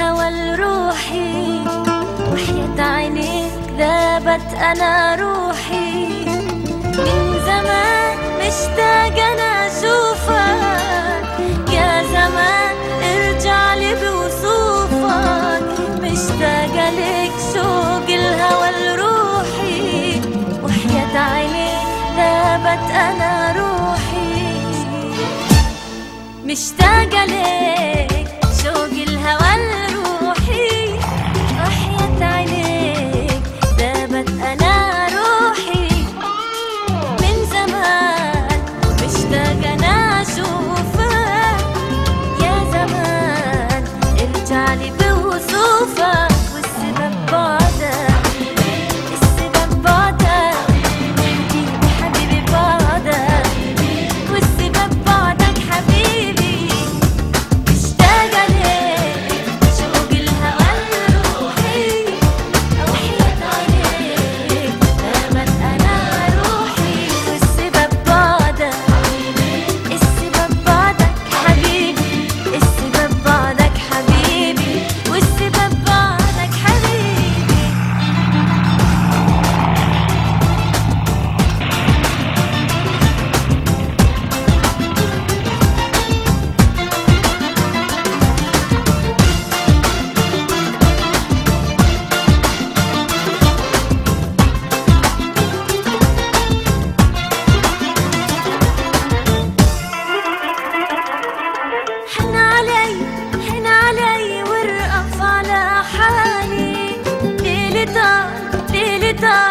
الهوى لروحي وحياة عينيك ذابت أنا روحي من زمان مشتاقة أنا أشوفك يا زمان ارجع لي بوصوفك مشتاقة لك شوق الهوى لروحي وحياة عينيك ذابت أنا روحي مشتاقة لك شوق الهوى لروحي وحياة عينيك ذابت أنا روحي من زمان مشتاقة أنا أشوفك يا زمان ارجع لي بوصوفك والسبب بعدك السبب بعدك حبيبي حبيبي بعدك والسبب بعدك حبيبي مشتاقة ليك شوق الهوى لروحي وحياة عينيك دامت أنا روحي والسبب بعدك السبب بعدك حبيبي السبب بعدك حبيبي والسبب بعدك حبيبي حن علي حن علي وارقف على حالي ليلي طال ليلي طال